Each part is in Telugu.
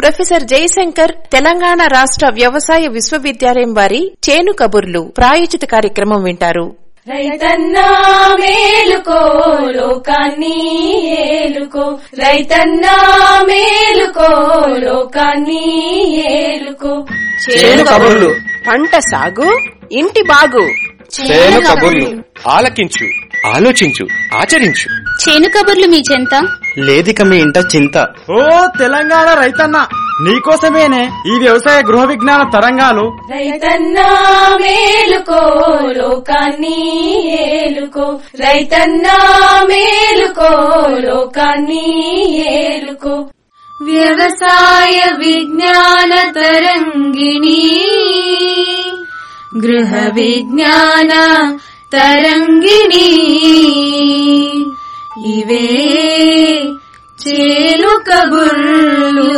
ప్రొఫెసర్ జయశంకర్ తెలంగాణ రాష్ట్ర వ్యవసాయ విశ్వవిద్యాలయం వారి చేను కబుర్లు ప్రాయోజిత కార్యక్రమం వింటారు రైతన్నా మేలుకో లోకాన్ని ఏలుకో రైతన్నా మేలుకో లోకాన్ని ఏలుకో చేను కబుర్లు పంట సాగు ఇంటి బాగు చేను కబుర్లు ఆలకించు ఆలోచించు ఆచరించు చేను కబుర్లు మీ చెంత లేదిక మీ ఇంట చింత ఓ తెలంగాణ రైతన్న నీకోసమేనే ఈ వ్యవసాయ గృహ విజ్ఞాన తరంగాలు రైతన్నా మేలుకో లోకాన్ని ఏలుకో రైతన్నా మేలుకో లోకాన్ని ఏలుకో వ్యవసాయ విజ్ఞాన తరంగిణి గృహ విజ్ఞాన తరంగిణి ఇవే చేలు కబుర్లు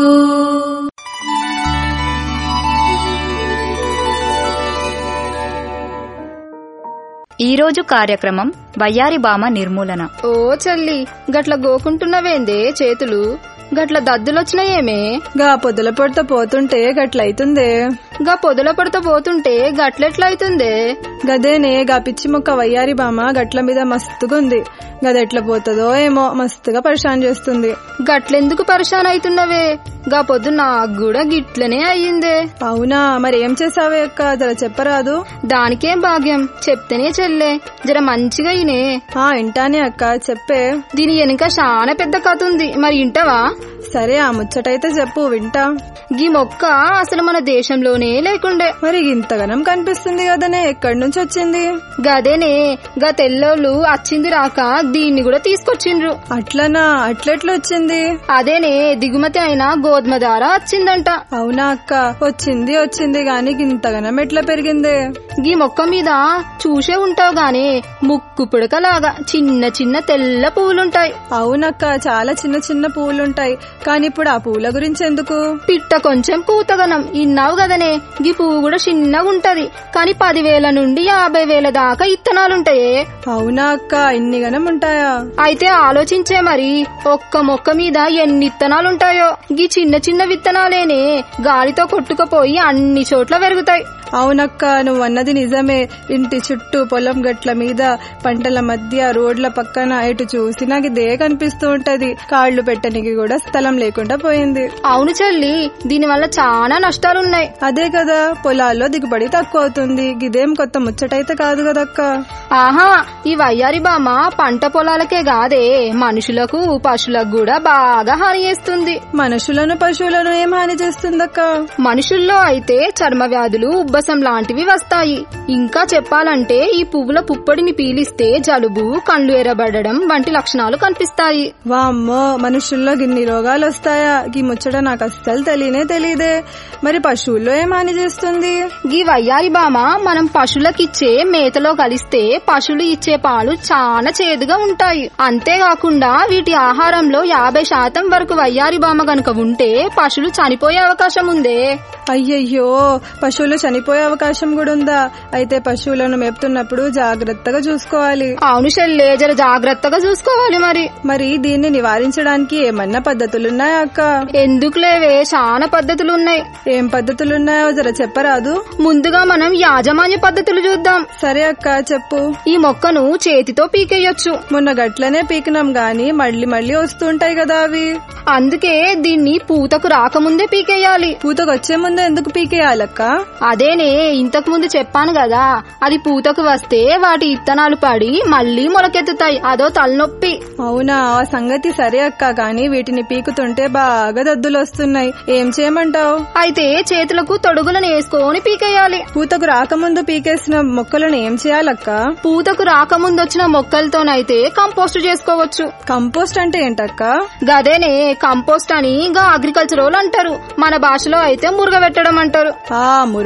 ఈ రోజు కార్యక్రమం వయ్యారి బామ నిర్మూలన ఓ చల్లి గట్ల గోకుంటున్నవేందే చేతులు గట్ల దద్దులొచ్చినాయేమే గా పొదల పొడత పోతుంటే గట్లయితుందే గా పొదల పడత పోతుంటే గట్లెట్లయితుందే గదేనే గా పిచ్చి మొక్క వయ్యారి బామ గట్ల మీద మస్తుగుంది గదెట్ల పోతుందో ఏమో మస్తుగా పరిశాన్ చేస్తుంది గట్లెందుకు పరిశాన్ అయితున్నవే గా పొద్దు నాకు కూడా గిట్లనే అయ్యిందే అవునా మరి ఏం చేసావే అక్క జర చెప్పరాదు దానికేం భాగ్యం చెప్తేనే చెల్లే జర మంచిగా ఇనే ఆ ఇంటానే అక్క చెప్పే దీని వెనుక చాలా పెద్ద కథ ఉంది మరి ఇంటవా సరే ఆ ముచ్చటైతే చెప్పు వింటా గీ మొక్క అసలు మన దేశంలోనే లేకుండే మరి ఇంతగనం కనిపిస్తుంది కదనే ఎక్కడి నుంచి వచ్చింది గదేనే గా తెల్లోళ్ళు వచ్చింది రాక దీన్ని కూడా తీసుకొచ్చిండ్రు అట్లనా అట్లెట్లా వచ్చింది అదేనే దిగుమతి అయిన గోధుమ ధార వచ్చిందంట అవునా అక్క వచ్చింది వచ్చింది గాని ఇంతగనం ఎట్లా పెరిగిందే గీ మొక్క మీద చూసే ఉంటావు గాని ముక్కు పుడకలాగా చిన్న చిన్న తెల్ల పువ్వులుంటాయి అవునక్క చాలా చిన్న చిన్న పూలుంటాయి కానీ ఇప్పుడు ఆ పూల గురించి ఎందుకు పిట్ట కొంచెం కూతగనం ఇన్నావు గదనే గీ పువ్వు కూడా చిన్నగా ఉంటది కానీ పదివేల నుండి యాభై వేల దాకా ఇత్తనాలుంటాయే అవునా అక్క ఇన్ని గనం ఉంటాయా అయితే ఆలోచించే మరి ఒక్క మొక్క మీద ఎన్ని విత్తనాలుంటాయో గీ చిన్న చిన్న విత్తనాలేనే గాలితో కొట్టుకుపోయి అన్ని చోట్ల పెరుగుతాయి అవునక్క నువ్వు అన్నది నిజమే ఇంటి చుట్టూ పొలం గట్ల మీద పంటల మధ్య రోడ్ల పక్కన ఎటు చూసినా ఇదే కనిపిస్తూ ఉంటది కాళ్లు పెట్టనికి కూడా స్థలం లేకుండా పోయింది అవును చెల్లి దీనివల్ల చాలా నష్టాలున్నాయి అదే కదా పొలాల్లో దిగుబడి తక్కువ అవుతుంది గిదేం కొత్త ముచ్చటైతే కాదు కదక్క ఆహా ఈ వయ్యారి బామ పంట పొలాలకే కాదే మనుషులకు పశువులకు కూడా బాగా హాని చేస్తుంది మనుషులను పశువులను ఏం హాని చేస్తుందక్క మనుషుల్లో అయితే చర్మ వ్యాధులు ఉబ్బసం లాంటివి వస్తాయి ఇంకా చెప్పాలంటే ఈ పువ్వుల పుప్పొడిని పీలిస్తే జలుబు కళ్ళు ఎర్రబడడం వంటి లక్షణాలు కనిపిస్తాయి వామ్మో మనుషుల్లో గిన్ని రోగాలు వస్తాయా గీ ముచ్చట నాకు అస్సలు తెలియనే తెలియదే మరి పశువుల్లో ఏం హాని చేస్తుంది గీ వయ్యారి బామ మనం పశువులకిచ్చే మేతలో కలిస్తే పశువులు ఇచ్చే పాలు చాలా చేదుగా ఉంటాయి అంతేకాకుండా వీటి ఆహారంలో యాభై శాతం వరకు వయ్యారి బామ గనుక ఉంటే పశువులు చనిపోయే అవకాశం ఉందే అయ్యయ్యో పశువులు చనిపోయే అవకాశం కూడా ఉందా అయితే పశువులను మేపుతున్నప్పుడు జాగ్రత్తగా చూసుకోవాలి అవును షెల్లే జర జాగ్రత్తగా చూసుకోవాలి మరి మరి దీన్ని నివారించడానికి ఏమన్నా పద్ధతులున్నాయా అక్క ఎందుకులేవే చాలా పద్ధతులున్నాయి ఏం పద్ధతులున్నాయో జర చెప్పరాదు ముందుగా మనం యాజమాన్య పద్ధతులు చూద్దాం సరే అక్క చెప్పు ఈ మొక్కను చేతితో పీకేయొచ్చు మొన్న గట్లనే పీకినాం గాని మళ్ళీ మళ్ళీ వస్తుంటాయి కదా అవి అందుకే దీన్ని పూతకు రాకముందే పీకేయాలి పూతకు వచ్చే ముందు ఎందుకు పీకేయాలక్క అదేనే ఇంతకు ముందు చెప్పాను కదా అది పూతకు వస్తే వాటి ఇత్తనాలు పడి మళ్ళీ మొలకెత్తుతాయి అదో తలనొప్పి అవునా ఆ సంగతి సరే అక్క కానీ వీటిని పీకుతుంటే బాగా దద్దులు వస్తున్నాయి ఏం చేయమంటావు అయితే చేతులకు తొడుగులను వేసుకొని పీకేయాలి పూతకు రాకముందు పీకేసిన మొక్కలను ఏం చేయాలక్క పూతకు రాకముందు వచ్చిన మొక్కలతోనైతే కంపోస్ట్ చేసుకోవచ్చు కంపోస్ట్ అంటే ఏంటక్క గదేనే కంపోస్ట్ అని ఇంకా అగ్రికల్చర్ వాళ్ళు అంటారు మన భాషలో అయితే మురుగబెట్టడం అంటారు ఆ మురుగబెట్టడం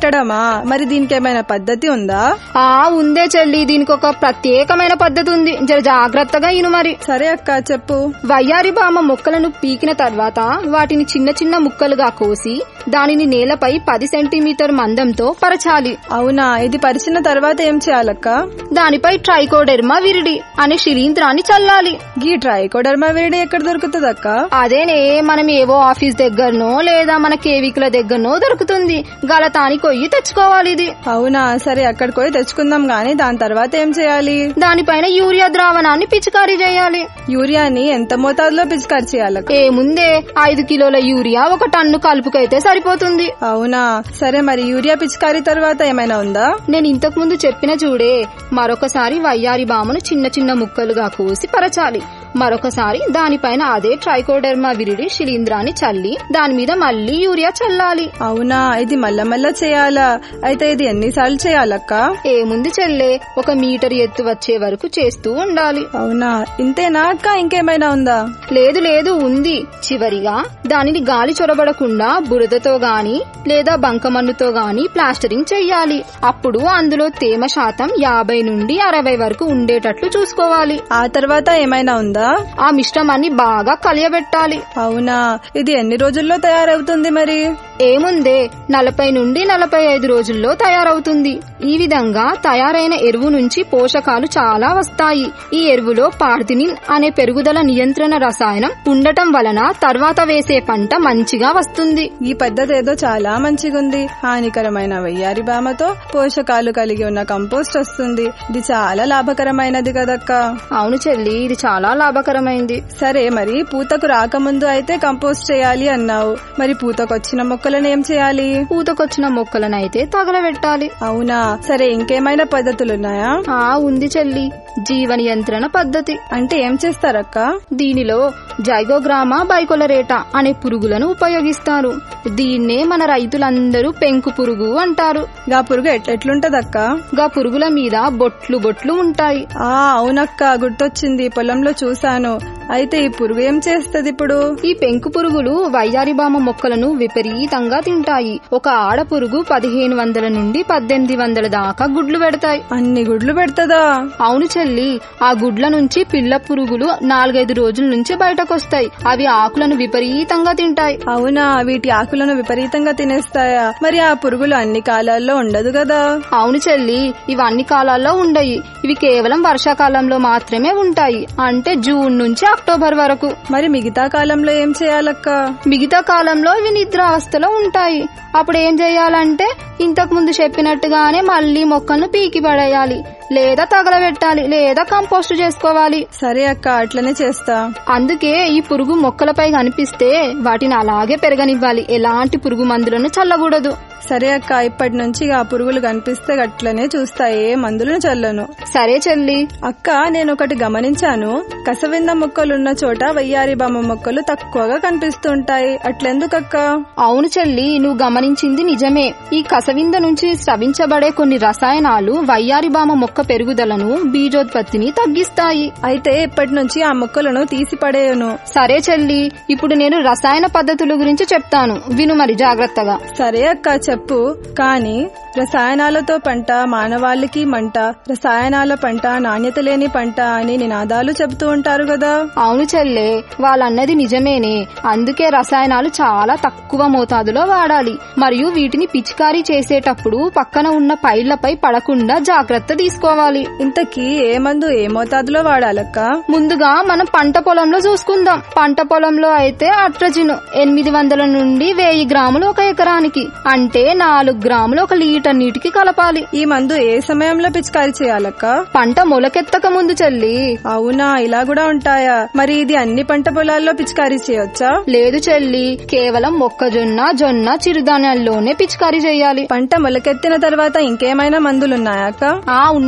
పెట్టడమా మరి దీనికి ఏమైనా పద్ధతి ఉందా ఆ ఉందే చెల్లి దీనికి ఒక ప్రత్యేకమైన పద్ధతి ఉంది జర జాగ్రత్తగా ఇను మరి సరే అక్క చెప్పు వయ్యారి బామ మొక్కలను పీకిన తర్వాత వాటిని చిన్న చిన్న ముక్కలుగా కోసి దానిని నేలపై పది సెంటీమీటర్ మందంతో పరచాలి అవునా ఇది పరిచిన తర్వాత ఏం చేయాలక్క దానిపై ట్రైకోడెర్మా విరిడి అనే శిలీంధ్రాన్ని చల్లాలి గీ ట్రైకోడర్మా వేడి ఎక్కడ దొరుకుతుంది అక్క అదేనే మనం ఏవో ఆఫీస్ దగ్గరనో లేదా మన కేవికుల దగ్గరనో దొరుకుతుంది గలతాని కొయ్యి తెచ్చుకోవాలి ఇది అవునా సరే అక్కడికి పోయి తెచ్చుకుందాం గాని దాని తర్వాత ఏం చేయాలి దానిపైన యూరియా ద్రావణాన్ని పిచికారీ చేయాలి యూరియాని ఎంత మోతాదులో పిచికారి చేయాలక్క ఏముందే ఐదు కిలోల యూరియా ఒక టన్ను కలుపుకైతే సరిపోతుంది అవునా సరే మరి యూరియా పిచికారి తర్వాత ఏమైనా ఉందా నేను ఇంతకు ముందు చెప్పిన చూడే మరొకసారి వయ్యారి బామను చిన్న చిన్న ముక్కలుగా కోసి పరచాలి మరొకసారి దానిపైన అదే ట్రైకోడెర్మా విరిడి శిలీంధ్రాన్ని చల్లి దాని మీద మళ్ళీ యూరియా చల్లాలి అవునా ఇది మల్ల మల్ల చేయాలా అయితే ఇది ఎన్నిసార్లు చేయాలక్క ఏముంది చెల్లే ఒక మీటర్ ఎత్తు వచ్చే వరకు చేస్తూ ఉండాలి అవునా ఇంతేనా అక్క ఇంకేమైనా ఉందా లేదు లేదు ఉంది చివరిగా దానిని గాలి చొరబడకుండా బురదతో గాని లేదా బంకమన్నుతో గాని ప్లాస్టరింగ్ చెయ్యాలి అప్పుడు అందులో తేమ శాతం యాభై నుండి అరవై వరకు ఉండేటట్లు చూసుకోవాలి ఆ తర్వాత ఏమైనా ఉందా ఆ మిశ్రమాన్ని బాగా కలియబెట్టాలి అవునా ఇది ఎన్ని రోజుల్లో తయారవుతుంది మరి ఏముందే నలభై నుండి నలభై ఐదు రోజుల్లో తయారవుతుంది ఈ విధంగా తయారైన ఎరువు నుంచి పోషకాలు చాలా వస్తాయి ఈ ఎరువులో పార్థినిన్ అనే పెరుగుదల నియంత్రణ రసాయనం ఉండటం వలన తర్వాత వేసే పంట మంచిగా వస్తుంది ఈ పద్ధతి ఏదో చాలా మంచిగుంది హానికరమైన వయ్యారి బామతో పోషకాలు కలిగి ఉన్న కంపోస్ట్ వస్తుంది ఇది చాలా లాభకరమైనది కదక్క అవును చెల్లి ఇది చాలా లాభకరమైంది సరే మరి పూతకు రాకముందు అయితే కంపోస్ట్ చేయాలి అన్నావు మరి పూతకొచ్చిన మొక్కలను ఏం చేయాలి పూతకొచ్చిన మొక్కలనైతే తగలబెట్టాలి అవునా సరే ఇంకేమైనా పద్ధతులున్నాయా ఆ ఉంది చెల్లి జీవ నియంత్రణ పద్ధతి అంటే ఏం చేస్తారక్క దీనిలో జైగోగ్రామా బైకొలరేటా అనే పురుగులను ఉపయోగిస్తారు దీన్నే మన రైతులందరూ పెంకు పురుగు అంటారు గా పురుగు ఎట్లెట్లుంటదక్క గా పురుగుల మీద బొట్లు బొట్లు ఉంటాయి ఆ అవునక్క గుర్తొచ్చింది పొలంలో చూశాను అయితే ఈ పురుగు ఏం చేస్తది ఇప్పుడు ఈ పెంకు పురుగులు వయ్యారిబామ మొక్కలను విపరీతంగా తింటాయి ఒక ఆడ పురుగు పదిహేను వందల నుండి పద్దెనిమిది వందల దాకా గుడ్లు పెడతాయి అన్ని గుడ్లు పెడతదా అవును చెల్లి ఆ గుడ్ల నుంచి పిల్ల పురుగులు నాలుగైదు రోజుల నుంచి బయటకొస్తాయి అవి ఆకులను విపరీతంగా తింటాయి అవునా వీటి ఆకులను విపరీతంగా తినేస్తాయా మరి ఆ పురుగులు అన్ని కాలాల్లో ఉండదు కదా అవును చెల్లి ఇవి అన్ని కాలాల్లో ఉండయి ఇవి కేవలం వర్షాకాలంలో మాత్రమే ఉంటాయి అంటే జూన్ నుంచి అక్టోబర్ వరకు మరి మిగతా కాలంలో ఏం చేయాలక్క మిగతా కాలంలో ఇవి నిద్రావస్థలో ఉంటాయి అప్పుడు ఏం చేయాలంటే ఇంతకు ముందు చెప్పినట్టుగానే మళ్ళీ మొక్కలను పీకి పడేయాలి లేదా తగలబెట్టాలి లేదా కంపోస్ట్ చేసుకోవాలి సరే అక్క అట్లనే చేస్తా అందుకే ఈ పురుగు మొక్కలపై కనిపిస్తే వాటిని అలాగే పెరగనివ్వాలి ఎలాంటి పురుగు మందులను చల్లకూడదు సరే అక్క ఇప్పటి నుంచి ఆ పురుగులు కనిపిస్తే అట్లనే చూస్తా ఏ మందులను చల్లను సరే చెల్లి అక్క నేను ఒకటి గమనించాను కసవింద మొక్కలున్న చోట వయ్యారి బామ్మ మొక్కలు తక్కువగా కనిపిస్తుంటాయి అట్లెందుకక్క అవును చెల్లి నువ్వు గమనించింది నిజమే ఈ కసవింద నుంచి స్రవించబడే కొన్ని రసాయనాలు వయ్యారిబామ మొక్క పెరుగుదలను బీజోత్పత్తిని తగ్గిస్తాయి అయితే ఇప్పటి నుంచి ఆ మొక్కలను తీసి పడేయను సరే చెల్లి ఇప్పుడు నేను రసాయన పద్ధతుల గురించి చెప్తాను విను మరి జాగ్రత్తగా సరే అక్క చెప్పు కానీ రసాయనాలతో పంట మానవాళికి మంట రసాయనాల పంట నాణ్యత లేని పంట అని నినాదాలు చెబుతూ ఉంటారు కదా అవును చెల్లే వాళ్ళన్నది నిజమేనే అందుకే రసాయనాలు చాలా తక్కువ మోతాదులో వాడాలి మరియు వీటిని పిచికారీ చేసేటప్పుడు పక్కన ఉన్న పైళ్లపై పడకుండా జాగ్రత్త తీసుకోవాలి ఇంతకీ ఏ మందు ఏ మోతాదులో వాడాలక్క ముందుగా మనం పంట పొలంలో చూసుకుందాం పంట పొలంలో అయితే అట్రజిన్ ఎనిమిది వందల నుండి వెయ్యి గ్రాములు ఒక ఎకరానికి అంటే నాలుగు గ్రాములు ఒక లీటర్ నీటికి కలపాలి ఈ మందు ఏ సమయంలో పిచికారీ చేయాలక్క పంట మొలకెత్తక ముందు చెల్లి అవునా ఇలా కూడా ఉంటాయా మరి ఇది అన్ని పంట పొలాల్లో పిచికారీ చేయొచ్చా లేదు చెల్లి కేవలం మొక్కజొన్న జొన్న చిరుధాన్యాల్లోనే పిచికారీ చేయాలి పంట మొలకెత్తిన తర్వాత ఇంకేమైనా మందులున్నాయా అక్క ఆ ఉన్నాయి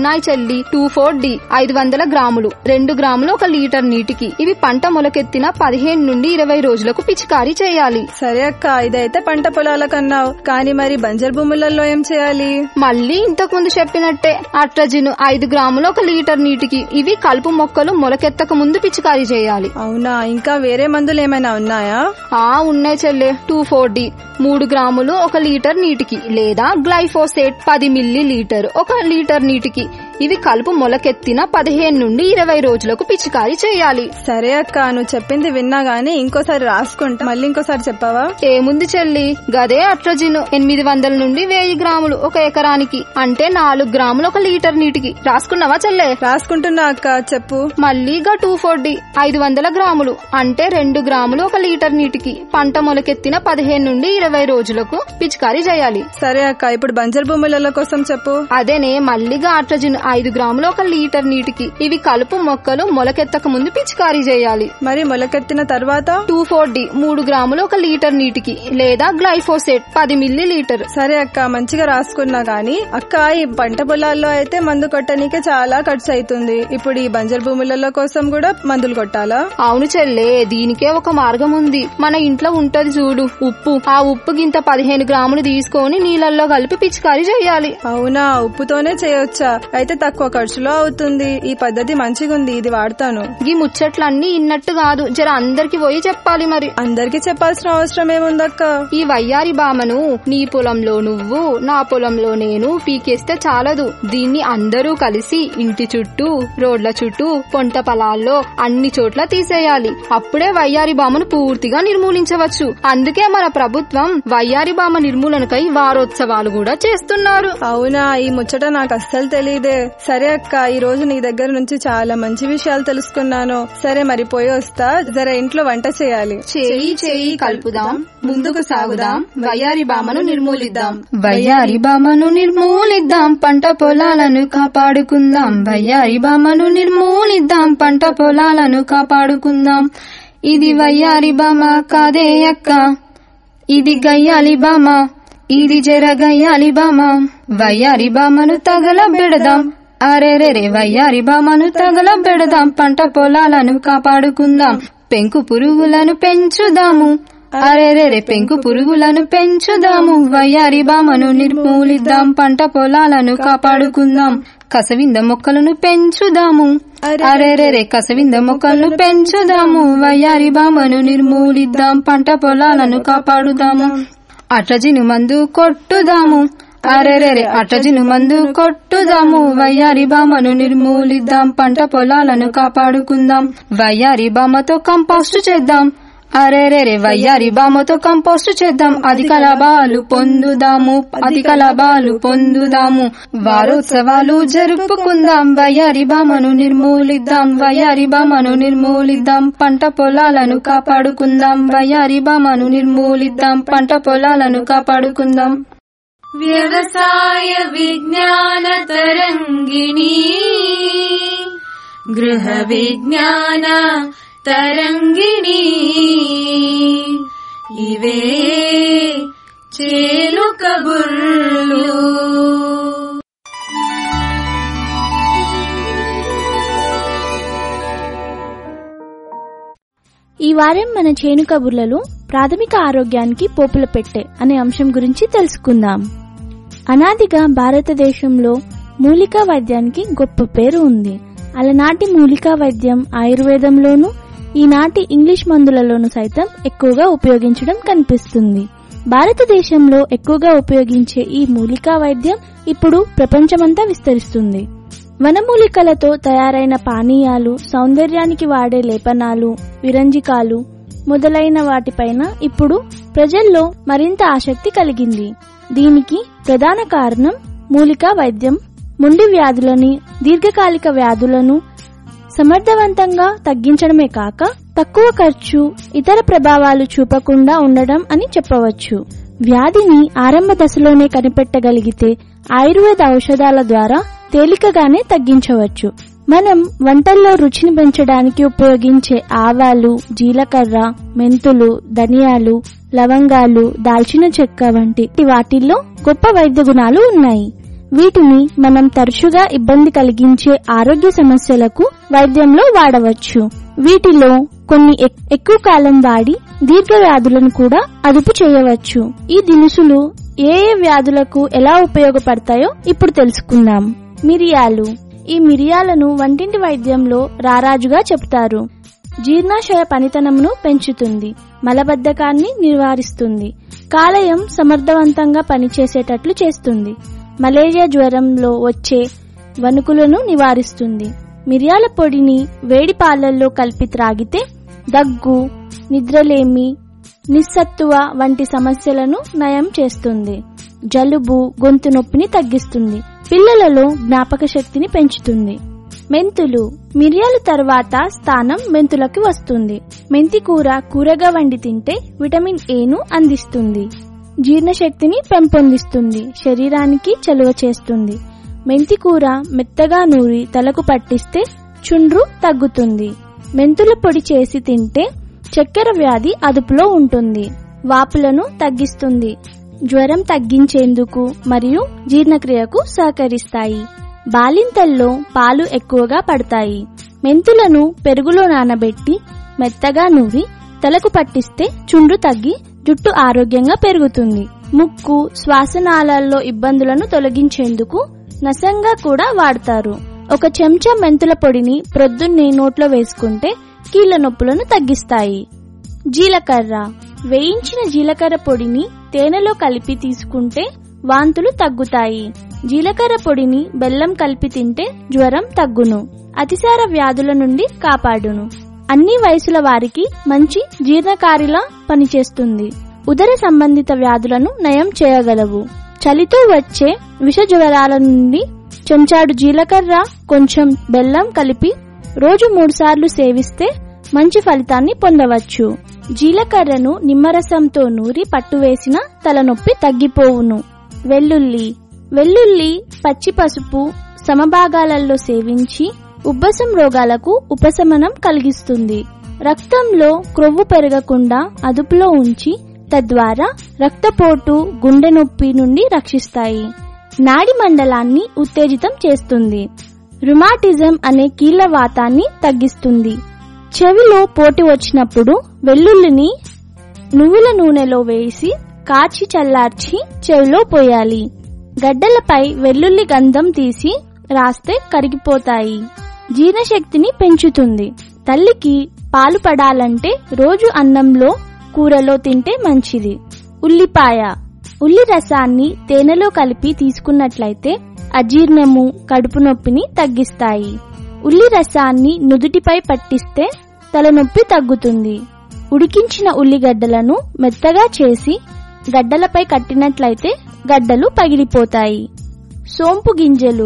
ఉన్నాయి చెల్లి టూ ఫోర్ డి ఐదు వందల గ్రాములు రెండు గ్రాములు ఒక లీటర్ నీటికి ఇవి పంట మొలకెత్తిన పదిహేను నుండి ఇరవై రోజులకు పిచికారీ చేయాలి సరే అక్క ఇదైతే పంట పొలాల కన్నావు కానీ మరి బంజర్ భూములలో ఏం చేయాలి మళ్ళీ ఇంతకు ముందు చెప్పినట్టే అట్రజిన్ ఐదు గ్రాములు ఒక లీటర్ నీటికి ఇవి కలుపు మొక్కలు మొలకెత్తక ముందు పిచికారీ చేయాలి అవునా ఇంకా వేరే మందులు ఏమైనా ఉన్నాయా ఆ ఉన్నాయి చెల్లె టూ ఫోర్ డి మూడు గ్రాములు ఒక లీటర్ నీటికి లేదా గ్లైఫోసేట్ పది మిల్లీ లీటర్ ఒక లీటర్ నీటికి ఇవి కలుపు మొలకెత్తిన పదిహేను నుండి ఇరవై రోజులకు పిచికారీ చేయాలి సరే అక్క నువ్వు చెప్పింది విన్నా గానీ ఇంకోసారి రాసుకుంటా మళ్ళీ ఇంకోసారి చెప్పావా ఏముంది చెల్లి గదే అట్రజిన్ ఎనిమిది వందల నుండి వెయ్యి గ్రాములు ఒక ఎకరానికి అంటే నాలుగు గ్రాములు ఒక లీటర్ నీటికి రాసుకున్నావా చెల్లె రాసుకుంటున్నా అక్క చెప్పు మళ్ళీగా టూ ఫోర్ డి ఐదు వందల గ్రాములు అంటే రెండు గ్రాములు ఒక లీటర్ నీటికి పంట మొలకెత్తిన పదిహేను నుండి ఇరవై రోజులకు పిచికారీ చేయాలి సరే అక్క ఇప్పుడు బంజర్ భూముల కోసం చెప్పు అదేనే మల్లిగా ఆట్రజిన్ ఐదు గ్రాములు ఒక లీటర్ నీటికి ఇవి కలుపు మొక్కలు మొలకెత్తక ముందు పిచికారీ చేయాలి మరి మొలకెత్తిన తర్వాత టూ ఫోర్ డి మూడు గ్రాములు ఒక లీటర్ నీటికి లేదా గ్లైఫోసేట్ పది మిల్లీ లీటర్ సరే అక్క మంచిగా రాసుకున్నా గానీ అక్క ఈ పంట పొలాల్లో అయితే మందు కొట్టనీకే చాలా ఖర్చు అవుతుంది ఇప్పుడు ఈ బంజర్ భూములలో కోసం కూడా మందులు కొట్టాలా అవును చెల్లే దీనికే ఒక మార్గం ఉంది మన ఇంట్లో ఉంటది చూడు ఉప్పు ఆ ఉప్పు గింత పదిహేను గ్రాములు తీసుకొని నీళ్ళల్లో కలిపి పిచికారీ చేయాలి అవునా ఉప్పుతోనే చేయొచ్చా అయితే తక్కువ ఖర్చులో అవుతుంది ఈ పద్ధతి మంచిగుంది ఇది వాడతాను ఈ ముచ్చట్లన్నీ ఇన్నట్టు కాదు జర అందరికి పోయి చెప్పాలి మరి అందరికీ చెప్పాల్సిన అవసరం ఏముందక్క ఈ వయ్యారి బామను నీ పొలంలో నువ్వు నా పొలంలో నేను పీకేస్తే చాలదు దీన్ని అందరూ కలిసి ఇంటి చుట్టూ రోడ్ల చుట్టూ పొంట పొలాల్లో అన్ని చోట్ల తీసేయాలి అప్పుడే వయ్యారి బామను పూర్తిగా నిర్మూలించవచ్చు అందుకే మన ప్రభుత్వం వయ్యారి బామ నిర్మూలనకై వారోత్సవాలు కూడా చేస్తున్నారు అవునా ఈ ముచ్చట నాకు అస్సలు తెలియదే సరే అక్క ఈ రోజు నీ దగ్గర నుంచి చాలా మంచి విషయాలు తెలుసుకున్నాను సరే మరి పోయి వస్తా జర ఇంట్లో వంట చేయాలి చేయి చేయి కలుపుదాం ముందుకు సాగుదాం వయ్యారి బామను నిర్మూలిద్దాం వయ్యారి బామను నిర్మూలిద్దాం పంట పొలాలను కాపాడుకుందాం వయ్యారి బామను నిర్మూలిద్దాం పంట పొలాలను కాపాడుకుందాం ఇది వయ్యారి బామ కాదే అక్క ఇది గయ్యాలి బామ ఇది జర గయ్యాలి బామ వయ్యారి బామను తగల పెడదాం అరెరెరే వయ్యారి బామను తగల పెడదాం పంట పొలాలను కాపాడుకుందాం పెంకు పురుగులను పెంచుదాము అరెరెరే పెంకు పురుగులను పెంచుదాము వయ్యారి బామను నిర్మూలిద్దాం పంట పొలాలను కాపాడుకుందాం కసవింద మొక్కలను పెంచుదాము అరెరెరే కసవింద మొక్కలను పెంచుదాము వయ్యారి బామను నిర్మూలిద్దాం పంట పొలాలను కాపాడుదాము అట్రజిను మందు కొట్టుదాము అరెరెరే అట్రజిను మందు కొట్టుదాము వయ్యారి బామను నిర్మూలిద్దాం పంట పొలాలను కాపాడుకుందాం వయ్యారి బామతో కంపోస్ట్ చేద్దాం అరెరెరే వయ్యారి బామతో కంపోస్ట్ చేద్దాం అధిక లాభాలు పొందుదాము అధిక లాభాలు పొందుదాము వారోత్సవాలు జరుపుకుందాం వయ్యారి బామను నిర్మూలిద్దాం వయ్యారి బామను నిర్మూలిద్దాం పంట పొలాలను కాపాడుకుందాం వయ్యారి బామను నిర్మూలిద్దాం పంట పొలాలను కాపాడుకుందాం వ్యవసాయ విజ్ఞాన తరంగిణి గృహ విజ్ఞాన తరంగిణి ఇవే చేలు కబుర్లు ఈ వారం మన చేను కబుర్లలో ప్రాథమిక ఆరోగ్యానికి పోపుల పెట్టె అనే అంశం గురించి తెలుసుకుందాం అనాదిగా భారతదేశంలో మూలికా వైద్యానికి గొప్ప పేరు ఉంది అలనాటి మూలికా వైద్యం ఆయుర్వేదంలోనూ ఈనాటి ఇంగ్లీష్ మందులలోనూ సైతం ఎక్కువగా ఉపయోగించడం కనిపిస్తుంది భారతదేశంలో ఎక్కువగా ఉపయోగించే ఈ మూలికా వైద్యం ఇప్పుడు ప్రపంచమంతా విస్తరిస్తుంది వనమూలికలతో తయారైన పానీయాలు సౌందర్యానికి వాడే లేపనాలు విరంజికాలు మొదలైన వాటిపైన ఇప్పుడు ప్రజల్లో మరింత ఆసక్తి కలిగింది దీనికి ప్రధాన కారణం మూలికా వైద్యం మొండి వ్యాధులని దీర్ఘకాలిక వ్యాధులను సమర్థవంతంగా తగ్గించడమే కాక తక్కువ ఖర్చు ఇతర ప్రభావాలు చూపకుండా ఉండడం అని చెప్పవచ్చు వ్యాధిని ఆరంభ దశలోనే కనిపెట్టగలిగితే ఆయుర్వేద ఔషధాల ద్వారా తేలికగానే తగ్గించవచ్చు మనం వంటల్లో రుచిని పెంచడానికి ఉపయోగించే ఆవాలు జీలకర్ర మెంతులు ధనియాలు లవంగాలు దాల్చిన చెక్క వంటి వాటిల్లో గొప్ప వైద్య గుణాలు ఉన్నాయి వీటిని మనం తరచుగా ఇబ్బంది కలిగించే ఆరోగ్య సమస్యలకు వైద్యంలో వాడవచ్చు వీటిలో కొన్ని ఎక్- ఎక్కువ కాలం వాడి దీర్ఘ వ్యాధులను కూడా అదుపు చేయవచ్చు ఈ దినుసులు ఏ ఏ వ్యాధులకు ఎలా ఉపయోగపడతాయో ఇప్పుడు తెలుసుకుందాం మిరియాలు ఈ మిరియాలను వంటింటి వైద్యంలో రారాజుగా చెప్తారు జీర్ణాశయ పనితనమును పెంచుతుంది మలబద్ధకాన్ని నివారిస్తుంది కాలేయం సమర్థవంతంగా పనిచేసేటట్లు చేస్తుంది మలేరియా జ్వరంలో వచ్చే వణుకులను నివారిస్తుంది మిరియాల పొడిని వేడి పాలల్లో కలిపి త్రాగితే దగ్గు నిద్రలేమి నిస్సత్తువ వంటి సమస్యలను నయం చేస్తుంది జలుబు గొంతు నొప్పిని తగ్గిస్తుంది పిల్లలలో జ్ఞాపక శక్తిని పెంచుతుంది మెంతులు మిరియాల తర్వాత స్థానం మెంతులకి వస్తుంది మెంతి కూర కూరగా వండి తింటే విటమిన్ ఏను అందిస్తుంది జీర్ణశక్తిని పెంపొందిస్తుంది శరీరానికి చలువ చేస్తుంది మెంతి కూర మెత్తగా నూరి తలకు పట్టిస్తే చుండ్రు తగ్గుతుంది మెంతుల పొడి చేసి తింటే చక్కెర వ్యాధి అదుపులో ఉంటుంది వాపులను తగ్గిస్తుంది జ్వరం తగ్గించేందుకు మరియు జీర్ణక్రియకు సహకరిస్తాయి బాలింతల్లో పాలు ఎక్కువగా పడతాయి మెంతులను పెరుగులో నానబెట్టి మెత్తగా నూరి తలకు పట్టిస్తే చుండ్రు తగ్గి జుట్టు ఆరోగ్యంగా పెరుగుతుంది ముక్కు శ్వాసనాళాల్లో ఇబ్బందులను తొలగించేందుకు నసంగా కూడా వాడతారు ఒక చెంచా మెంతుల పొడిని ప్రొద్దున్నే నోట్లో వేసుకుంటే కీళ్ల నొప్పులను తగ్గిస్తాయి జీలకర్ర వేయించిన జీలకర్ర పొడిని తేనెలో కలిపి తీసుకుంటే వాంతులు తగ్గుతాయి జీలకర్ర పొడిని బెల్లం కలిపి తింటే జ్వరం తగ్గును అతిసార వ్యాధుల నుండి కాపాడును అన్ని వయసుల వారికి మంచి జీర్ణకారిలా పనిచేస్తుంది ఉదర సంబంధిత వ్యాధులను నయం చేయగలవు చలితో వచ్చే విష జ్వరాల నుండి చెంచాడు జీలకర్ర కొంచెం బెల్లం కలిపి రోజు మూడుసార్లు సేవిస్తే మంచి ఫలితాన్ని పొందవచ్చు జీలకర్రను నిమ్మరసంతో నూరి పట్టువేసిన తలనొప్పి తగ్గిపోవును వెల్లుల్లి వెల్లుల్లి పచ్చి పసుపు సమభాగాలలో సేవించి ఉబ్బసం రోగాలకు ఉపశమనం కలిగిస్తుంది రక్తంలో క్రొవ్వు పెరగకుండా అదుపులో ఉంచి తద్వారా రక్తపోటు గుండె నొప్పి నుండి రక్షిస్తాయి నాడి మండలాన్ని ఉత్తేజితం చేస్తుంది రుమాటిజం అనే కీళ్ల వాతాన్ని తగ్గిస్తుంది చెవిలో పోటీ వచ్చినప్పుడు వెల్లుల్లిని నువ్వుల నూనెలో వేసి కాచి చల్లార్చి చెవిలో పోయాలి గడ్డలపై వెల్లుల్లి గంధం తీసి రాస్తే కరిగిపోతాయి జీర్ణశక్తిని పెంచుతుంది తల్లికి పాలు పడాలంటే రోజు అన్నంలో కూరలో తింటే మంచిది ఉల్లిపాయ ఉల్లి రసాన్ని తేనెలో కలిపి తీసుకున్నట్లయితే అజీర్ణము కడుపు నొప్పిని తగ్గిస్తాయి ఉల్లి రసాన్ని నుదుటిపై పట్టిస్తే తలనొప్పి తగ్గుతుంది ఉడికించిన ఉల్లిగడ్డలను మెత్తగా చేసి గడ్డలపై కట్టినట్లయితే గడ్డలు పగిలిపోతాయి సోంపు గింజలు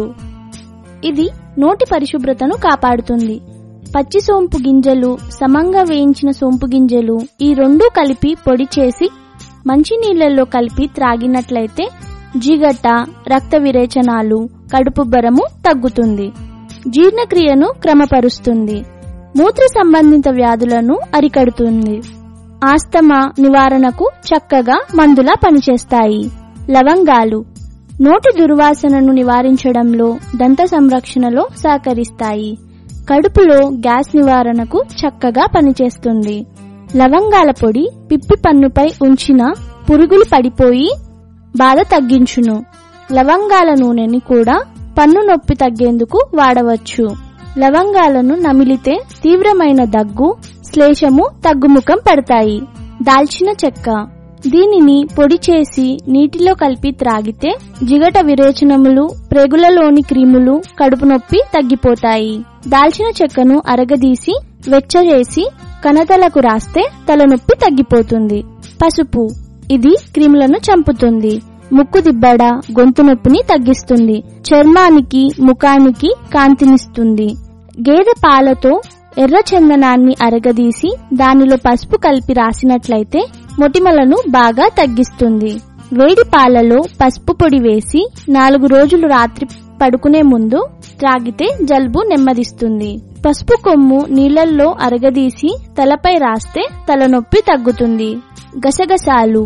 ఇది నోటి పరిశుభ్రతను కాపాడుతుంది పచ్చి సోంపు గింజలు సమంగా వేయించిన సోంపు గింజలు ఈ రెండూ కలిపి పొడి చేసి మంచినీళ్లలో కలిపి త్రాగినట్లయితే జిగట రక్త విరేచనాలు కడుపుబ్బరము తగ్గుతుంది జీర్ణక్రియను క్రమపరుస్తుంది మూత్ర సంబంధిత వ్యాధులను అరికడుతుంది ఆస్తమా నివారణకు చక్కగా మందులా పనిచేస్తాయి లవంగాలు నోటి దుర్వాసనను నివారించడంలో దంత సంరక్షణలో సహకరిస్తాయి కడుపులో గ్యాస్ నివారణకు చక్కగా పనిచేస్తుంది లవంగాల పొడి పిప్పి పన్నుపై ఉంచిన పురుగులు పడిపోయి బాధ తగ్గించును లవంగాల నూనెని కూడా పన్ను నొప్పి తగ్గేందుకు వాడవచ్చు లవంగాలను నమిలితే తీవ్రమైన దగ్గు శ్లేషము తగ్గుముఖం పడతాయి దాల్చిన చెక్క దీనిని పొడి చేసి నీటిలో కలిపి త్రాగితే జిగట విరేచనములు ప్రేగులలోని క్రీములు కడుపు నొప్పి తగ్గిపోతాయి దాల్చిన చెక్కను అరగదీసి వెచ్చచేసి కణతలకు రాస్తే తలనొప్పి తగ్గిపోతుంది పసుపు ఇది క్రిములను చంపుతుంది ముక్కు దిబ్బడ గొంతు నొప్పిని తగ్గిస్తుంది చర్మానికి ముఖానికి కాంతినిస్తుంది గేదె పాలతో ఎర్ర చందనాన్ని అరగదీసి దానిలో పసుపు కలిపి రాసినట్లయితే మొటిమలను బాగా తగ్గిస్తుంది వేడి పాలలో పసుపు పొడి వేసి నాలుగు రోజులు రాత్రి పడుకునే ముందు త్రాగితే జలుబు నెమ్మదిస్తుంది పసుపు కొమ్ము నీళ్లల్లో అరగదీసి తలపై రాస్తే తలనొప్పి తగ్గుతుంది గసగసాలు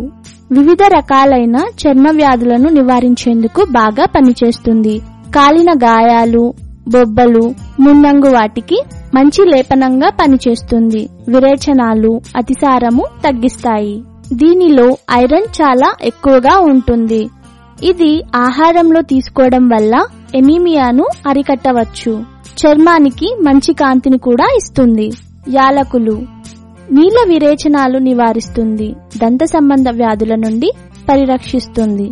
వివిధ రకాలైన చర్మ వ్యాధులను నివారించేందుకు బాగా పనిచేస్తుంది కాలిన గాయాలు బొబ్బలు మున్నంగు వాటికి మంచి లేపనంగా పనిచేస్తుంది విరేచనాలు అతిసారము తగ్గిస్తాయి దీనిలో ఐరన్ చాలా ఎక్కువగా ఉంటుంది ఇది ఆహారంలో తీసుకోవడం వల్ల ఎనీమియాను అరికట్టవచ్చు చర్మానికి మంచి కాంతిని కూడా ఇస్తుంది యాలకులు నీల విరేచనాలు నివారిస్తుంది దంత సంబంధ వ్యాధుల నుండి పరిరక్షిస్తుంది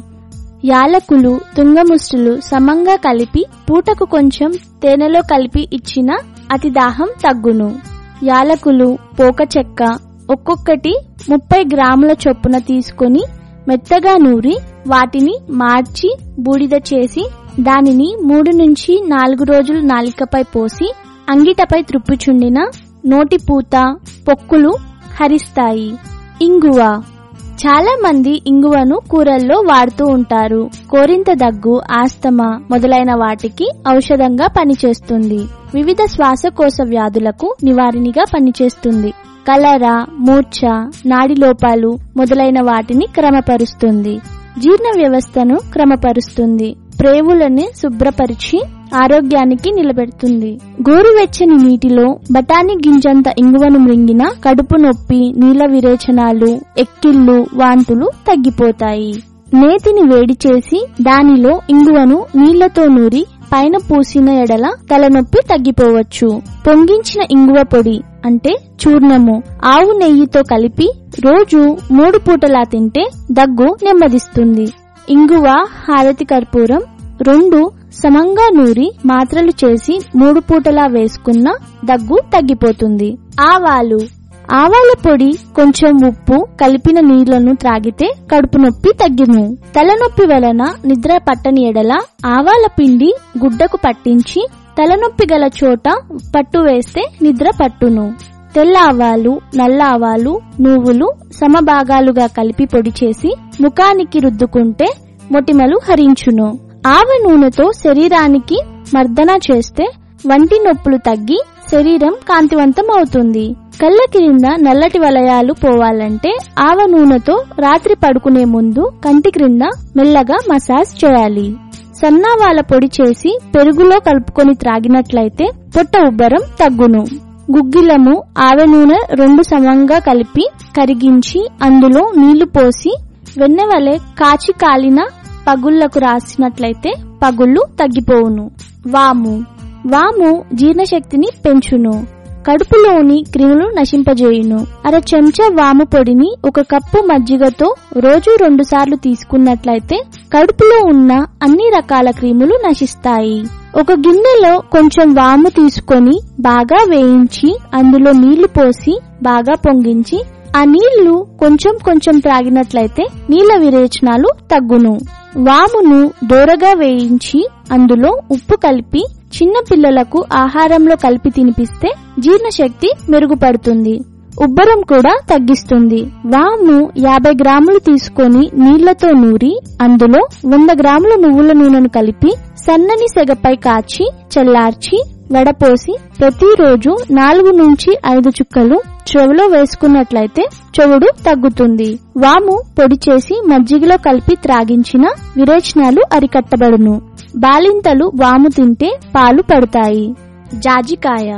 యాలకులు తుంగముష్టులు సమంగా కలిపి పూటకు కొంచెం తేనెలో కలిపి ఇచ్చిన అతి దాహం తగ్గును యాలకులు పోక చెక్క ఒక్కొక్కటి ముప్పై గ్రాముల చొప్పున తీసుకొని మెత్తగా నూరి వాటిని మార్చి బూడిద చేసి దానిని మూడు నుంచి నాలుగు రోజులు నాలికపై పోసి అంగిటపై త్రుప్పుచుండిన నోటిపూత పొక్కులు హరిస్తాయి ఇంగువ చాలా మంది ఇంగువను కూరల్లో వాడుతూ ఉంటారు కోరింత దగ్గు ఆస్తమా మొదలైన వాటికి ఔషధంగా పనిచేస్తుంది వివిధ శ్వాసకోశ వ్యాధులకు నివారణగా పనిచేస్తుంది కలరా మూర్ఛ నాడి లోపాలు మొదలైన వాటిని క్రమపరుస్తుంది జీర్ణ వ్యవస్థను క్రమపరుస్తుంది ప్రేవులని శుభ్రపరిచి ఆరోగ్యానికి నిలబెడుతుంది గోరువెచ్చని నీటిలో బఠానీ గింజంత ఇంగువను మృంగిన కడుపు నొప్పి నీల విరేచనాలు ఎక్కిళ్ళు వాంతులు తగ్గిపోతాయి నేతిని వేడి చేసి దానిలో ఇంగువను నీళ్లతో నూరి పైన పూసిన ఎడల తలనొప్పి తగ్గిపోవచ్చు పొంగించిన ఇంగువ పొడి అంటే చూర్ణము ఆవు నెయ్యితో కలిపి రోజు మూడు పూటలా తింటే దగ్గు నెమ్మదిస్తుంది ఇంగువ హారతి కర్పూరం రెండు సమంగా నూరి మాత్రలు చేసి మూడు పూటలా వేసుకున్న దగ్గు తగ్గిపోతుంది ఆవాలు ఆవాల పొడి కొంచెం ఉప్పు కలిపిన నీళ్లను త్రాగితే కడుపు నొప్పి తగ్గును తలనొప్పి వలన నిద్ర పట్టని ఎడల ఆవాల పిండి గుడ్డకు పట్టించి తలనొప్పి గల చోట పట్టు వేస్తే నిద్ర పట్టును తెల్ల ఆవాలు నల్ల ఆవాలు నువ్వులు సమభాగాలుగా కలిపి పొడి చేసి ముఖానికి రుద్దుకుంటే మొటిమలు హరించును ఆవ నూనెతో శరీరానికి మర్దన చేస్తే వంటి నొప్పులు తగ్గి శరీరం కాంతివంతం అవుతుంది కళ్ళ క్రింద నల్లటి వలయాలు పోవాలంటే ఆవ నూనెతో రాత్రి పడుకునే ముందు కంటి క్రింద మెల్లగా మసాజ్ చేయాలి సన్నావాల పొడి చేసి పెరుగులో కలుపుకొని త్రాగినట్లయితే పొట్ట ఉబ్బరం తగ్గును గుగ్గిలము ఆవ నూనె రెండు సమంగా కలిపి కరిగించి అందులో నీళ్లు పోసి వెన్నెవలే కాచి కాలిన పగుళ్లకు రాసినట్లయితే పగుళ్ళు తగ్గిపోవును వాము వాము జీర్ణశక్తిని పెంచును కడుపులోని క్రిములు నశింపజేయును అర చెంచా వాము పొడిని ఒక కప్పు మజ్జిగతో రోజు రెండు సార్లు తీసుకున్నట్లయితే కడుపులో ఉన్న అన్ని రకాల క్రిములు నశిస్తాయి ఒక గిన్నెలో కొంచెం వాము తీసుకొని బాగా వేయించి అందులో నీళ్లు పోసి బాగా పొంగించి ఆ నీళ్లు కొంచెం కొంచెం త్రాగినట్లయితే నీళ్ల విరేచనాలు తగ్గును వామును దోరగా వేయించి అందులో ఉప్పు కలిపి చిన్న పిల్లలకు ఆహారంలో కలిపి తినిపిస్తే జీర్ణశక్తి మెరుగుపడుతుంది ఉబ్బరం కూడా తగ్గిస్తుంది వాము యాభై గ్రాములు తీసుకొని నీళ్లతో నూరి అందులో వంద గ్రాముల నువ్వుల నూనెను కలిపి సన్నని సెగపై కాచి చల్లార్చి వడపోసి ప్రతిరోజు నాలుగు నుంచి ఐదు చుక్కలు చెవులో వేసుకున్నట్లయితే చెవుడు తగ్గుతుంది వాము పొడి చేసి మజ్జిగలో కలిపి త్రాగించిన విరేచనాలు అరికట్టబడును బాలింతలు వాము తింటే పాలు పడతాయి జాజికాయ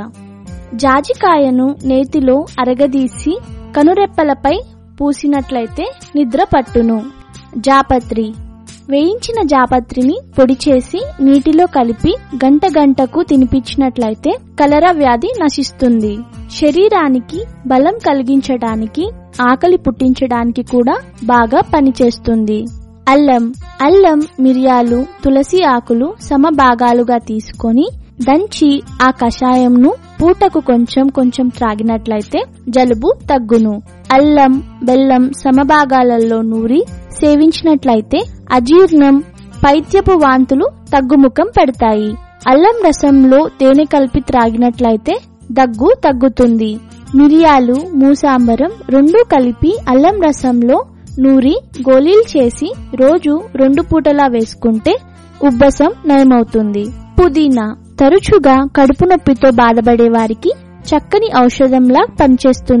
జాజికాయను నేతిలో అరగదీసి కనురెప్పలపై పూసినట్లయితే నిద్ర పట్టును జాపత్రి వేయించిన జాపత్రిని పొడి చేసి నీటిలో కలిపి గంట గంటకు తినిపించినట్లయితే కలరా వ్యాధి నశిస్తుంది శరీరానికి బలం కలిగించడానికి ఆకలి పుట్టించడానికి కూడా బాగా పనిచేస్తుంది అల్లం అల్లం మిరియాలు తులసి ఆకులు సమభాగాలుగా తీసుకొని దంచి ఆ కషాయంను పూటకు కొంచెం కొంచెం త్రాగినట్లయితే జలుబు తగ్గును అల్లం బెల్లం సమభాగాలలో నూరి సేవించినట్లయితే అజీర్ణం పైత్యపు వాంతులు తగ్గుముఖం పెడతాయి అల్లం రసంలో తేనె కలిపి త్రాగినట్లయితే దగ్గు తగ్గుతుంది మిరియాలు మూసాంబరం రెండూ కలిపి అల్లం రసంలో నూరి గోళీలు చేసి రోజు రెండు పూటలా వేసుకుంటే ఉబ్బసం నయమవుతుంది పుదీనా తరచుగా కడుపు నొప్పితో బాధపడే వారికి చక్కని ఔషధంలా పనిచేస్తుంది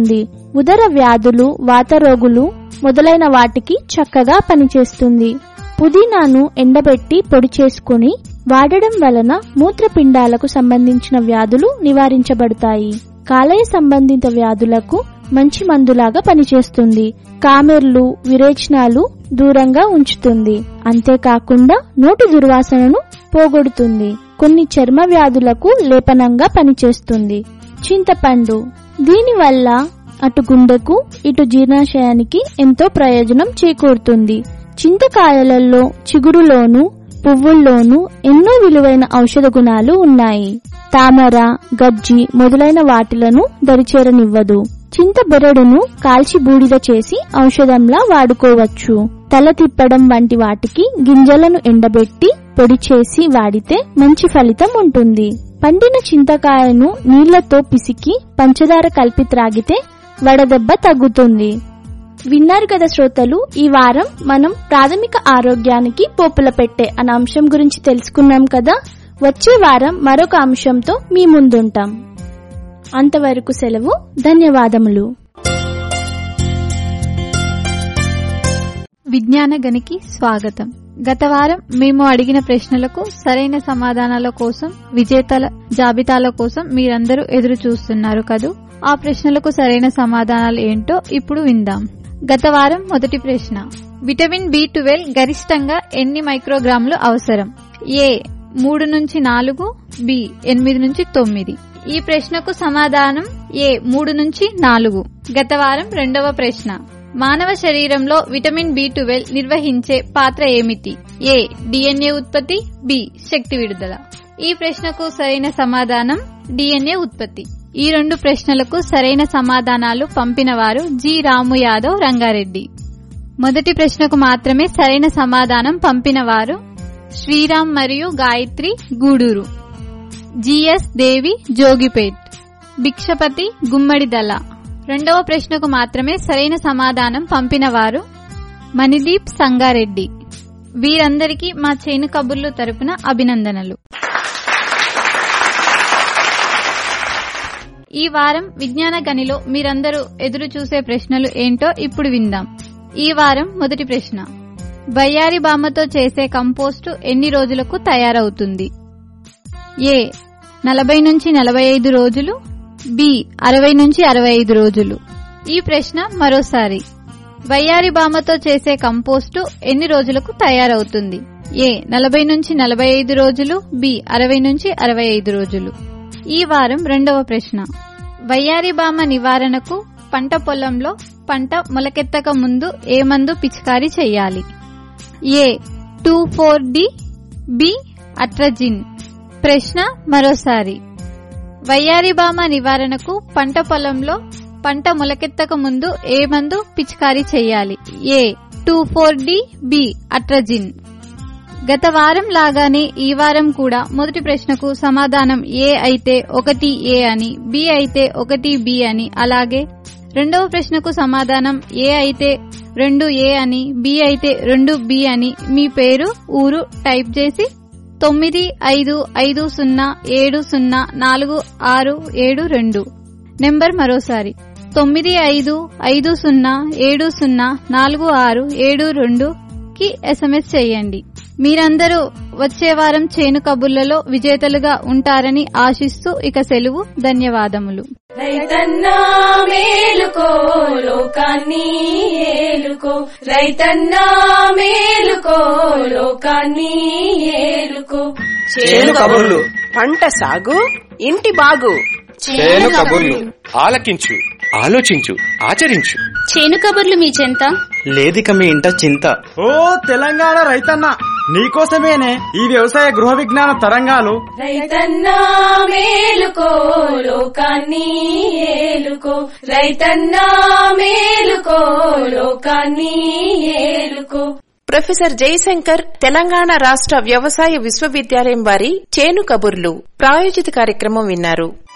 ఉదర వ్యాధులు వాతరోగులు మొదలైన వాటికి చక్కగా పనిచేస్తుంది పుదీనాను ఎండబెట్టి పొడి చేసుకుని వాడడం వలన మూత్రపిండాలకు సంబంధించిన వ్యాధులు నివారించబడతాయి కాలేయ సంబంధిత వ్యాధులకు మంచి మందులాగా పనిచేస్తుంది కామెర్లు విరేచనాలు దూరంగా ఉంచుతుంది అంతేకాకుండా నోటి దుర్వాసనను పోగొడుతుంది కొన్ని చర్మ వ్యాధులకు లేపనంగా పనిచేస్తుంది చింతపండు దీనివల్ల అటు గుండెకు ఇటు జీర్ణాశయానికి ఎంతో ప్రయోజనం చేకూరుతుంది చింతకాయలలో చిగురులోను పువ్వుల్లోనూ ఎన్నో విలువైన ఔషధ గుణాలు ఉన్నాయి తామర గజ్జి మొదలైన వాటిలను దరిచేరనివ్వదు చింతబెరడును కాల్చి బూడిద చేసి ఔషధంలా వాడుకోవచ్చు తల తిప్పడం వంటి వాటికి గింజలను ఎండబెట్టి పొడి చేసి వాడితే మంచి ఫలితం ఉంటుంది పండిన చింతకాయను నీళ్లతో పిసికి పంచదార కలిపి త్రాగితే వడదెబ్బ తగ్గుతుంది విన్నారు కదా శ్రోతలు ఈ వారం మనం ప్రాథమిక ఆరోగ్యానికి పోపుల పెట్టే అనే అంశం గురించి తెలుసుకున్నాం కదా వచ్చే వారం మరొక అంశంతో మీ ముందుంటాం అంతవరకు సెలవు ధన్యవాదములు విజ్ఞాన గనికి స్వాగతం గత వారం మేము అడిగిన ప్రశ్నలకు సరైన సమాధానాల కోసం విజేతల జాబితాల కోసం మీరందరూ ఎదురు చూస్తున్నారు కదూ ఆ ప్రశ్నలకు సరైన సమాధానాలు ఏంటో ఇప్పుడు విందాం గత వారం మొదటి ప్రశ్న విటమిన్ బి ట్వెల్వ్ గరిష్టంగా ఎన్ని మైక్రోగ్రాములు అవసరం ఏ మూడు నుంచి నాలుగు బి ఎనిమిది నుంచి తొమ్మిది ఈ ప్రశ్నకు సమాధానం ఏ మూడు నుంచి నాలుగు గత వారం రెండవ ప్రశ్న మానవ శరీరంలో విటమిన్ బి ట్వెల్వ్ నిర్వహించే పాత్ర ఏమిటి ఏ డిఎన్ఏ ఉత్పత్తి బి శక్తి విడుదల ఈ ప్రశ్నకు సరైన సమాధానం డిఎన్ఏ ఉత్పత్తి ఈ రెండు ప్రశ్నలకు సరైన సమాధానాలు పంపిన వారు జి రాము యాదవ్ రంగారెడ్డి మొదటి ప్రశ్నకు మాత్రమే సరైన సమాధానం పంపిన వారు శ్రీరామ్ మరియు గాయత్రి గూడూరు జిఎస్ దేవి జోగిపేట్ భిక్షపతి గుమ్మడిదల రెండవ ప్రశ్నకు మాత్రమే సరైన సమాధానం పంపిన వారు మణిదీప్ సంగారెడ్డి వీరందరికీ మా చేను కబుర్లు తరపున అభినందనలు ఈ వారం విజ్ఞాన గనిలో మీరందరూ ఎదురు చూసే ప్రశ్నలు ఏంటో ఇప్పుడు విందాం ఈ వారం మొదటి ప్రశ్న బయ్యారి బామ్మతో చేసే కంపోస్టు ఎన్ని రోజులకు తయారవుతుంది ఏ నలభై నుంచి నలభై ఐదు రోజులు బి అరవై నుంచి అరవై ఐదు రోజులు ఈ ప్రశ్న మరోసారి వయ్యారి బామ్మతో చేసే కంపోస్టు ఎన్ని రోజులకు తయారవుతుంది ఏ నలభై నుంచి నలభై ఐదు రోజులు బి అరవై నుంచి అరవై ఐదు రోజులు ఈ వారం రెండవ ప్రశ్న వయ్యారి బామ నివారణకు పంట పొలంలో పంట మొలకెత్తక ముందు ఏ మందు పిచికారీ చేయాలి ఏ two four D B atrazine ప్రశ్న మరోసారి వయ్యారి బామ నివారణకు పంట పొలంలో పంట మొలకెత్తక ముందు ఏ మందు పిచికారీ చేయాలి ఏ two four D B atrazine గత వారం లాగానే ఈ వారం కూడా మొదటి ప్రశ్నకు సమాధానం ఏ అయితే ఒకటి ఏ అని బి అయితే ఒకటి బి అని అలాగే రెండవ ప్రశ్నకు సమాధానం ఏ అయితే రెండు ఏ అని బి అయితే రెండు బి అని మీ పేరు ఊరు టైప్ చేసి తొమ్మిది ఐదు ఐదు సున్నా ఏడు సున్నా నాలుగు ఆరు ఏడు రెండు నెంబర్ మరోసారి తొమ్మిది ఐదు ఐదు సున్నా ఏడు సున్నా నాలుగు ఆరు ఏడు రెండు కి ఎస్ఎంఎస్ చేయండి మీరందరూ వచ్చే వారం చేను కబుర్లలో విజేతలుగా ఉంటారని ఆశిస్తూ ఇక సెలవు ధన్యవాదములు రైతన్నా మేలుకో లోకాన్ని ఏలుకో రైతన్నా మేలుకో లోకాన్ని ఏలుకో చేను కబుర్లు పంట సాగు ఇంటి బాగు చేను కబుర్లు ఆలకించు ఆలోచించు ఆచరించు చేను కబుర్లు మీ చెంత లేదిక మీ ఇంట చింత ఓ తెలంగాణ రైతన్న నీకోసమేనే ఈ వ్యవసాయ గృహ విజ్ఞాన తరంగాలు రైతన్నా మేలుకో లోకాన్ని ఏలుకో రైతన్నా మేలుకో లోకాన్ని ఏలుకో ప్రొఫెసర్ జయశంకర్ తెలంగాణ రాష్ట్ర వ్యవసాయ విశ్వవిద్యాలయం వారి చేను కబుర్లు ప్రాయోజిత కార్యక్రమం విన్నారు